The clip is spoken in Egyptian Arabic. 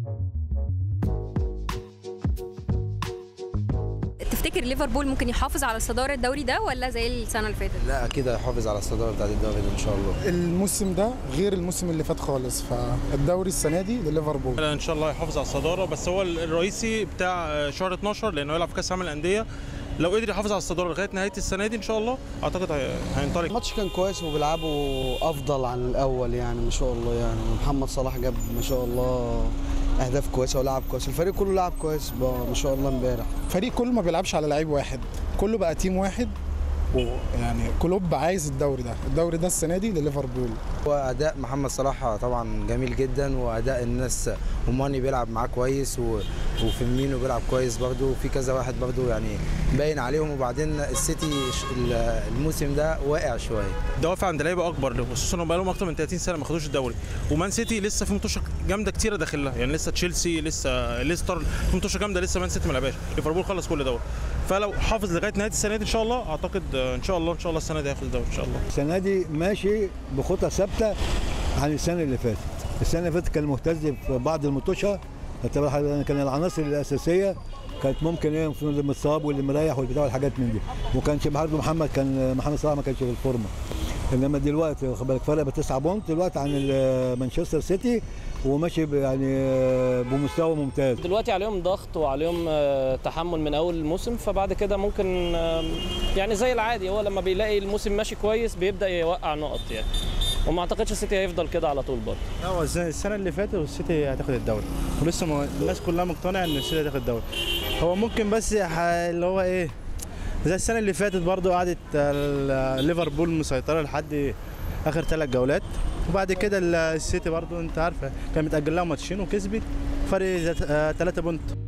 تفتكر ليفربول ممكن يحافظ على صداره الدوري ده ولا زي السنه اللي فاتت لا اكيد هيحافظ على الصداره بتاعت الدوري ده ان شاء الله الموسم ده غير الموسم اللي فات خالص فالدوري السنه دي لليفربول ان شاء الله يحافظ على الصداره بس هو الرئيسي بتاع شهر 12 لانه يلعب في كاس العالم للانديه لو قدر يحافظ على الصداره لغايه نهايه السنه دي ان شاء الله اعتقد هي- هينطلق الماتش كان كويس وبيلعبوا افضل عن الاول يعني ما شاء الله يعني محمد صلاح جاب ما شاء الله اهداف كويسه ولعب كويس الفريق كله لعب كويس بقى ما شاء الله امبارح الفريق كله ما بيلعبش على لعيب واحد كله بقى تيم واحد ويعني كلوب عايز الدوري ده الدوري ده السنه دي لليفربول واداء محمد صلاح طبعا جميل جدا واداء الناس وماني بيلعب معاه كويس و... وفيرمينو بيلعب كويس برضه وفي كذا واحد برضه يعني باين عليهم وبعدين السيتي ش- ال- الموسم ده واقع شويه الدوافع عند لعيبه اكبر خصوصا انهم بقالهم اكتر من 30 سنه ما خدوش الدوري ومان سيتي لسه في ماتشات جامده كتيره داخلها يعني لسه تشيلسي لسه ليستر في ماتشات جامده لسه مان سيتي ما لعبهاش ليفربول خلص كل دوري فلو حافظ لغايه نهايه السنه دي ان شاء الله اعتقد آه، ان شاء الله ان شاء الله السنه دي هياخد الدوري ان شاء الله السنه دي ماشي بخطى ثابته عن السنه اللي فاتت السنه اللي فاتت كان مهتز في بعض المطوشه طبعاً كان العناصر الاساسيه كانت ممكن ايه في اللي متصاب واللي مريح والبتاع والحاجات من دي وما كانش برضه محمد كان محمد صلاح ما كانش في الفورمه انما دلوقتي واخد بالك فرق بتسعة بونت دلوقتي عن ال- مانشستر سيتي وماشي ب- يعني بمستوى ممتاز دلوقتي عليهم ضغط وعليهم آه، تحمل من اول الموسم فبعد كده ممكن آه، يعني زي العادي هو لما بيلاقي الموسم ماشي كويس بيبدا يوقع نقط يعني وما اعتقدش السيتي هيفضل كده على طول برضه لا هو السنة- السنة اللي فاتت والسيتي هتاخد الدوري ولسه ما الناس كلها مقتنعة ان السيتي هتاخد الدوري هو ممكن بس ح- اللي هو ايه زي السنة اللي فاتت برضو قعدت ال- ليفربول مسيطرة لحد اخر ثلاث جولات وبعد كده ال- السيتي برضو انت عارفة كان متأجل لها ماتشين وكسبت فرق 3 بونت